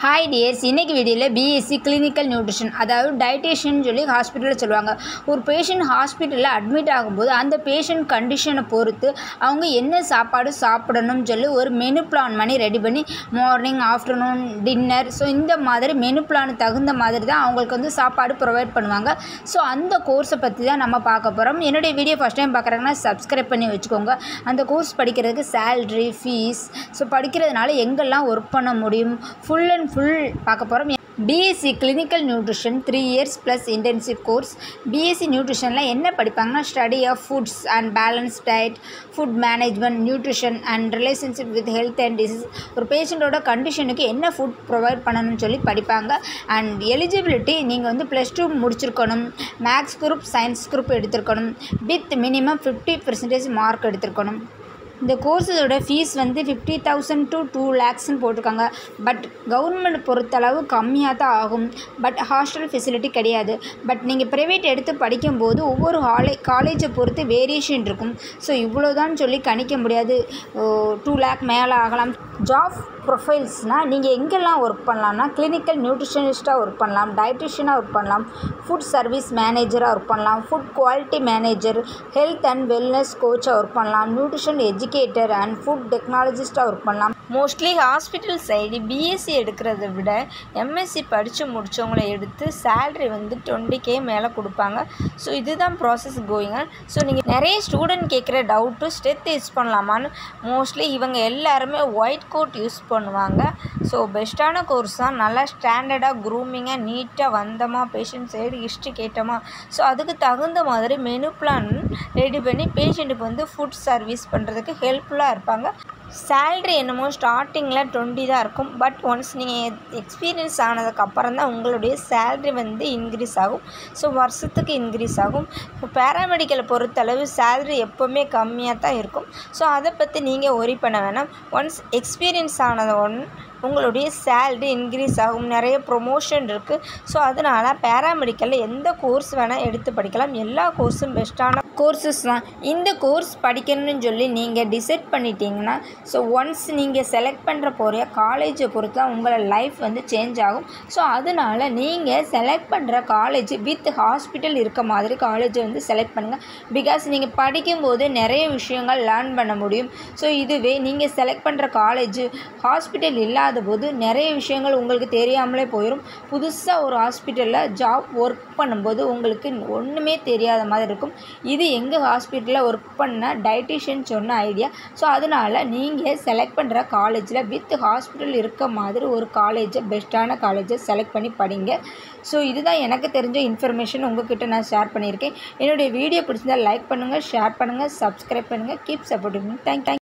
hi dears இன்னைக்கு வீடியோவில் BSc clinical nutrition அதாவது டயட்டீஷியன் சொல்லி ஹாஸ்பிட்டலில் சொல்லுவாங்க ஒரு பேஷண்ட் ஹாஸ்பிட்டலில் அட்மிட் ஆகும்போது அந்த பேஷண்ட் கண்டிஷனை பொறுத்து அவங்க என்ன சாப்பாடு சாப்பிடணும்னு சொல்லி ஒரு மெனு பிளான் பண்ணி ரெடி பண்ணி மார்னிங் ஆஃப்டர்நூன் டின்னர் ஸோ இந்த மாதிரி மெனு பிளான் தகுந்த மாதிரி தான் அவங்களுக்கு வந்து சாப்பாடு ப்ரொவைட் பண்ணுவாங்க ஸோ அந்த கோர்ஸை பற்றி தான் நம்ம பார்க்க போகிறோம் என்னுடைய வீடியோ ஃபஸ்ட் டைம் பார்க்குறாங்கன்னா சப்ஸ்கிரைப் பண்ணி வச்சுக்கோங்க அந்த கோர்ஸ் படிக்கிறதுக்கு சேல்ரி ஃபீஸ் ஸோ படிக்கிறதுனால எங்கெல்லாம் ஒர்க் பண்ண முடியும் ஃபுல் அண்ட் ஃபுல் பார்க்க போகிறோம் BSc clinical nutrition three years plus intensive course BSc நியூட்ரிஷனில் என்ன படிப்பாங்கன்னா study of foods and balance diet food management nutrition and relationship with health and disease ஒரு பேஷண்ட்டோட கண்டிஷனுக்கு என்ன ஃபுட் ப்ரொவைட் பண்ணணும்னு சொல்லி படிப்பாங்க அண்ட் எலிஜிபிலிட்டி நீங்கள் வந்து ப்ளஸ் டூ முடிச்சிருக்கணும் மேக்ஸ் குரூப் சயின்ஸ் குரூப் எடுத்திருக்கணும் with minimum fifty percentage mark எடுத்திருக்கணும் இந்த கோர்ஸோட ஃபீஸ் வந்து ஃபிஃப்டி தௌசண்ட் டு டூ லேக்ஸ்னு போட்டிருக்காங்க பட் கவர்மெண்ட் பொறுத்தளவு கம்மியாக தான் ஆகும் பட் ஹாஸ்டல் ஃபெசிலிட்டி கிடையாது பட் நீங்கள் ப்ரைவேட் எடுத்து படிக்கும்போது ஒவ்வொரு ஹாலே காலேஜை பொறுத்து வேரியேஷன் இருக்கும் ஸோ இவ்வளோதான் சொல்லி கணிக்க முடியாது டூ லேக் மேலே ஆகலாம் ஜாப் ப்ரொஃபைல்ஸ்னால் நீங்கள் எங்கெல்லாம் ஒர்க் பண்ணலாம்னா கிளினிக்கல் நியூட்ரிஷனிஸ்ட்டாக ஒர்க் பண்ணலாம் டயட்டிஷியனாக ஒர்க் பண்ணலாம் ஃபுட் சர்வீஸ் மேனேஜராக ஒர்க் பண்ணலாம் food quality manager health and wellness கோச்சாக ஒர்க் பண்ணலாம் நியூட்ரிஷன் எஜுகேட்டர் அண்ட் ஃபுட் டெக்னாலஜிஸ்ட்டாக ஒர்க் பண்ணலாம் மோஸ்ட்லி ஹாஸ்பிட்டல் சைடு பிஎஸ்சி எடுக்கிறத விட எம்எஸ்சி படித்து முடித்தவங்கள எடுத்து சேல்ரி வந்து டுவெண்ட்டி கே மேலே கொடுப்பாங்க ஸோ இதுதான் ப்ராசஸ் கோயிங்க ஸோ நீங்கள் நிறைய ஸ்டூடெண்ட் கேட்குற டவுட்டு ஸ்டெத் யூஸ் பண்ணலாமான்னு மோஸ்ட்லி இவங்க எல்லாருமே ஒயிட் கோட் யூஸ் பண்ணுவாங்க ஸோ பெஸ்ட்டான கோர்ஸ் தான் நல்லா ஸ்டாண்டர்டாக க்ரூமிங்காக நீட்டாக வந்தோமா பேஷண்ட் சைடு ஹிஸ்ட்ரி கேட்டோமா ஸோ அதுக்கு தகுந்த மாதிரி மெனு பிளான் ரெடி பண்ணி பேஷண்ட்டுக்கு வந்து ஃபுட் சர்வீஸ் பண்ணுறதுக்கு ஹெல்ப்ஃபுல்லாக இருப்பாங்க சேல்ரி என்னமோ ஸ்டார்டிங்கில் டுவெண்ட்டி தான் இருக்கும் பட் ஒன்ஸ் நீங்கள் எக்ஸ்பீரியன்ஸ் ஆனதுக்கப்புறம் தான் உங்களுடைய சேல்ரி வந்து இன்க்ரீஸ் ஆகும் ஸோ வருஷத்துக்கு இன்க்ரீஸ் ஆகும் இப்போ பேராமெடிக்கலை பொறுத்தளவு சேல்ரி எப்போவுமே கம்மியாக தான் இருக்கும் ஸோ அதை பற்றி நீங்கள் ஒரி பண்ண வேணாம் ஒன்ஸ் எக்ஸ்பீரியன்ஸ் ஆனது ஒன் உங்களுடைய சேல்ரி இன்க்ரீஸ் ஆகும் நிறைய ப்ரொமோஷன் இருக்குது ஸோ அதனால் பேராமெடிக்கலில் எந்த கோர்ஸ் வேணால் எடுத்து படிக்கலாம் எல்லா கோர்ஸும் பெஸ்ட்டான கோர்சஸ் தான் இந்த கோர்ஸ் படிக்கணும்னு சொல்லி நீங்கள் டிசைட் பண்ணிட்டீங்கன்னா ஸோ ஒன்ஸ் நீங்கள் செலக்ட் பண்ணுற போகிற காலேஜை பொறுத்து தான் உங்களோட லைஃப் வந்து சேஞ்ச் ஆகும் ஸோ அதனால் நீங்கள் செலக்ட் பண்ணுற காலேஜ் வித் ஹாஸ்பிட்டல் இருக்க மாதிரி காலேஜை வந்து செலக்ட் பண்ணுங்கள் பிகாஸ் நீங்கள் படிக்கும்போது நிறைய விஷயங்கள் லேர்ன் பண்ண முடியும் ஸோ இதுவே நீங்கள் செலக்ட் பண்ணுற காலேஜ் ஹாஸ்பிட்டல் இல்லாத போது நிறைய விஷயங்கள் உங்களுக்கு தெரியாமலே போயிடும் புதுசாக ஒரு ஹாஸ்பிட்டலில் ஜாப் ஒர்க் பண்ணும்போது உங்களுக்கு ஒன்றுமே தெரியாத மாதிரி இருக்கும் இது எங்கள் ஹாஸ்பிட்டலில் ஒர்க் பண்ண டயட்டிஷியன் சொன்ன ஐடியா ஸோ அதனால் நீங்கள் செலக்ட் பண்ணுற காலேஜில் வித் ஹாஸ்பிட்டல் இருக்க மாதிரி ஒரு காலேஜை பெஸ்ட்டான காலேஜை செலக்ட் பண்ணி படிங்க ஸோ இதுதான் எனக்கு தெரிஞ்ச இன்ஃபர்மேஷன் உங்ககிட்ட நான் ஷேர் பண்ணியிருக்கேன் என்னுடைய வீடியோ பிடிச்சிருந்தால் லைக் பண்ணுங்கள் ஷேர் பண்ணுங்கள் சப்ஸ்கிரைப் பண்ணுங்கள் கீப் சப்போர்ட்டிங் தேங்க் தேங்க்